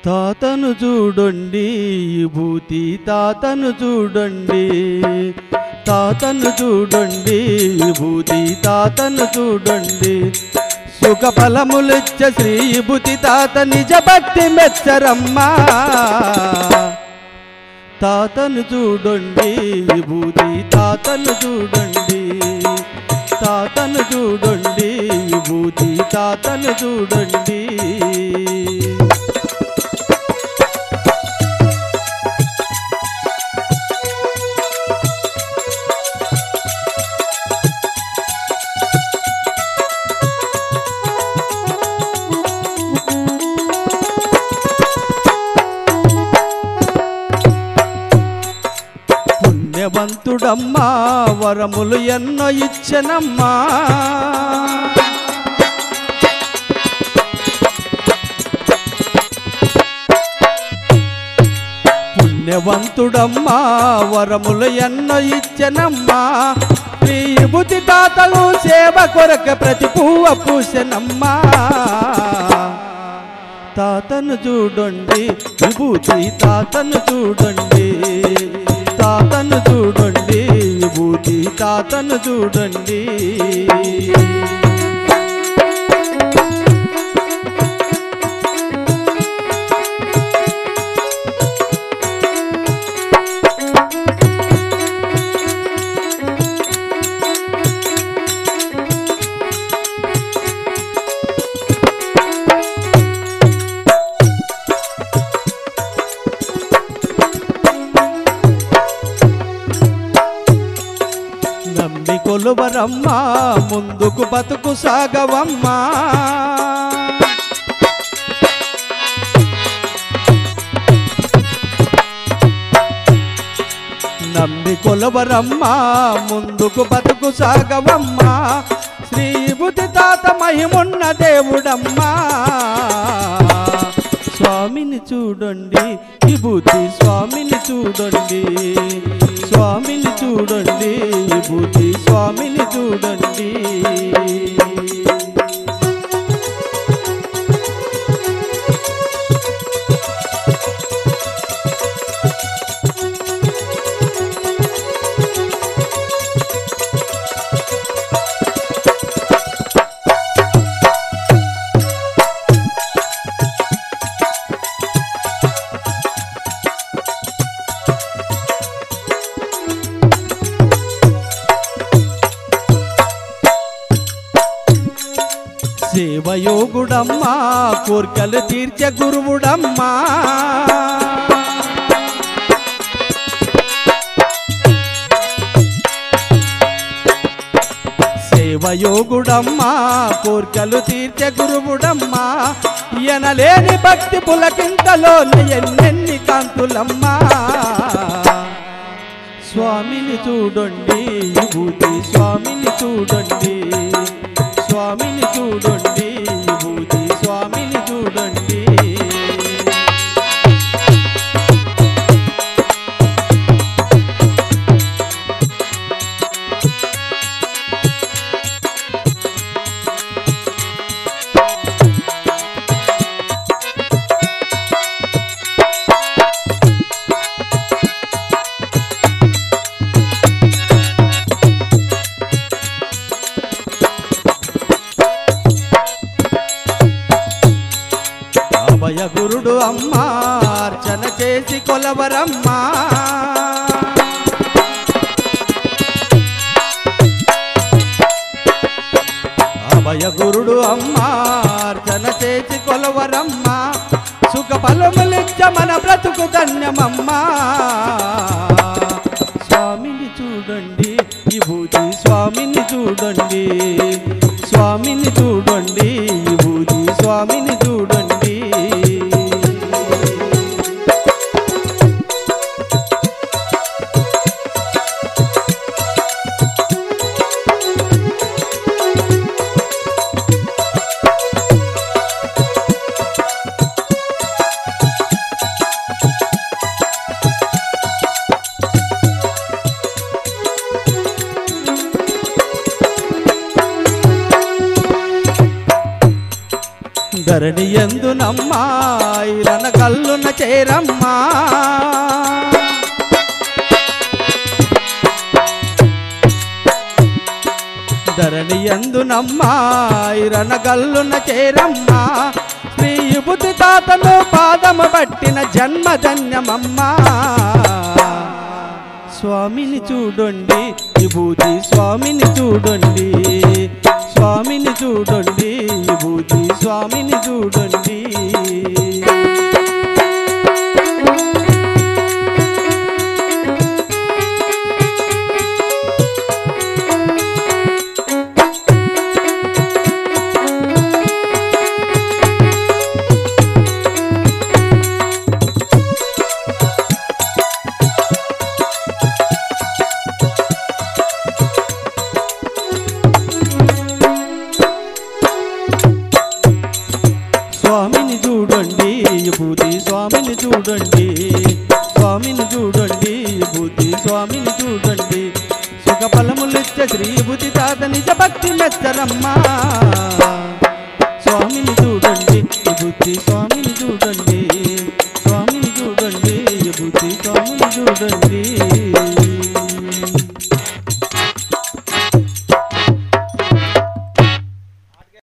తాతను చూడండి విభూతి తాతను చూడండి తాతను చూడండి విభూతి తాతను చూడండి సుఖ ఫలములిచ్చ శ్రీ విభూతి తాత నిజ భక్తి మెచ్చరమ్మా తాతను చూడండి విభూతి తాతను చూడండి తాతను చూడండి విభూతి తాతను చూడండి పుణ్యవంతుడమ్మా వరములు ఎన్నో ఇచ్చనమ్మా పుణ్యవంతుడమ్మా వరములు ఎన్నో ఇచ్చనమ్మా విభూతి తాతలు సేవ కొరక ప్రతి పువ్వ పూసనమ్మా తాతను చూడండి విభూతి తాతను చూడండి తాతను చూడండి విభూతి తాతను చూడండి నమ్మి కొలువరమ్మా ముందుకు బతుకు సాగవమ్మా నమ్మి కొలవరమ్మా ముందుకు బతుకు సాగవమ్మా శ్రీబుద్ధి తాత మహిమున్న దేవుడమ్మా స్వామిని చూడండి విభూతి స్వామిని చూడండి స్వామిని చూడండి విభూతి స్వామిని చూడండి సేవయోగుడమ్మా కోర్కెలు తీర్చే గురువుడమ్మా సేవయోగుడమ్మా కోర్కెలు తీర్చే గురువుడమ్మా ఎనలేని భక్తి పులకింతలో ఎన్నెన్ని కాంతులమ్మా స్వామిని చూడండి విభూతి స్వామిని చూడండి స్వామిని చూడండి విభూతి స్వామిని చూడండి అభయ గురుడు అమ్మా అర్చన చేసి కొలవరమ్మా అభయ గురుడు అమ్మా అర్చన చేసి కొలవరమ్మా సుఖ ఫలములిచ్చ మన బ్రతుకు ధన్యమమ్మా స్వామిని చూడండి విభూతి స్వామిని చూడండి స్వామిని చూడండి విభూతి స్వామిని చూడండి ధరణి ఎందునమ్మా ఇరన కల్లున చేరమ్మా ధరణి ఎందునమ్మా ఇరన గల్లున చేరమ్మా శ్రీ విభూతి తాతను పాదము పట్టిన జన్మధన్యమమ్మా స్వామిని చూడండి విభూతి స్వామిని చూడండి స్వామిని చూడండి విభూతి స్వామిని చూడండి స్వామిని చూడండి విభూతి స్వామిని చూడండి స్వామిని చూడండి విభూతి స్వామిని చూడండి సుఖ ఫలములిచ్చ శ్రీ విభూతి తాత నిజ భక్తి మెచ్చరమ్మా స్వామిని చూడండి విభూతి స్వామిని చూడండి స్వామిని చూడండి విభూతి స్వామిని చూడండి